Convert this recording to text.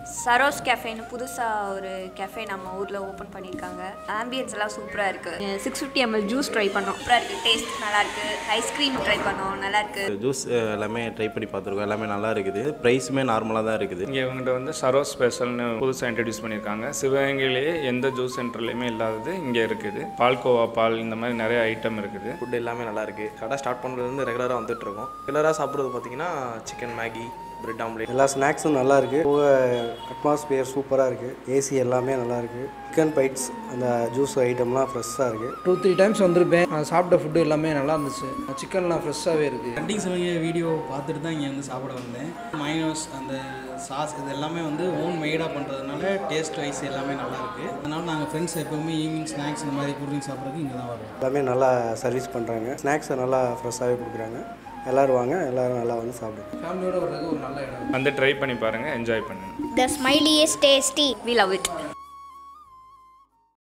சரோஸ் கேஃபேன்னு புதுசாக ஒரு கேஃபே நம்ம ஊரில் ஓப்பன் பண்ணியிருக்காங்க ஆம்பியன்ஸ் எல்லாம் சூப்பராக இருக்குது six fifty ML juice try பண்ணோம் சூப்பராக இருக்குது டேஸ்ட் நல்லா இருக்கு ஐஸ்கிரீம் ட்ரை பண்ணோம் நல்லா இருக்கு ஜூஸ் எல்லாமே ட்ரை பண்ணி பார்த்துருக்கோம் எல்லாமே நல்லா இருக்குது ப்ரைஸுமே நார்மலாக தான் இருக்குது இங்கே இவங்ககிட்ட வந்து சரோ ஸ்பெஷல்னு புதுசாக இன்ட்ரடியூஸ் பண்ணியிருக்காங்க சிவகங்கையிலேயே எந்த ஜூஸ் சென்டர்லையுமே இல்லாதது இங்கே இருக்குது பால்கோவா பால் இந்த மாதிரி நிறைய ஐட்டம் இருக்குது ஃபுட் எல்லாமே நல்லா இருக்கு கடை ஸ்டார்ட் பண்ணுறதுலேருந்து ரெகுலராக வந்துட்டு இருக்கோம் ரெகுலராக சாப்பிட்றது பார்த்தீங்கன்னா சிக்கன் மேகி பிரெட் ஆம்லேட் எல்லா ஸ்நாக்ஸும் நல்லா இருக்கு போக அட்மாஸ்பியர் சூப்பராக இருக்கு ஏசி எல்லாமே நல்லா இருக்கு சிக்கன் பைட்ஸ் அந்த ஜூஸ் ஐட்டம்லாம் ஃப்ரெஷ்ஷாக இருக்கு டூ த்ரீ டைம்ஸ் வந்திருப்பேன் நான் சாப்பிட்ட ஃபுட்டு எல்லாமே நல்லா இருந்துச்சு சிக்கன்லாம் ஃப்ரெஷ்ஷாகவே இருக்குது கட்டிங் சிவங்க வீடியோ பார்த்துட்டு தான் இங்கே வந்து சாப்பிட வந்தேன் மைனோஸ் அந்த சாஸ் இது எல்லாமே வந்து ஓன் மெய்டாக பண்ணுறதுனால டேஸ்ட் வைஸ் எல்லாமே நல்லா இருக்குது அதனால நாங்கள் ஃப்ரெண்ட்ஸ் எப்போவுமே ஈவினிங் ஸ்நாக்ஸ் இந்த மாதிரி கூல்ட்ரிங்க் சாப்பிட்றதுக்கு இங்கே தான் வருவோம் எல்லாமே நல்லா சர்வீஸ் பண்ணுறாங்க ஸ்நாக்ஸை நல்லா ஃப்ரெஷ்ஷாகவே கொடுக்குறாங்க எல்லோரும் வாங்க எல்லோரும் நல்லா வந்து சாப்பிடுங்க ஃபேமிலியோட வர்றது ஒரு நல்ல இடம் வந்து ட்ரை பண்ணி பாருங்கள் என்ஜாய் பண்ணுங்கள் The smiley is tasty. We love it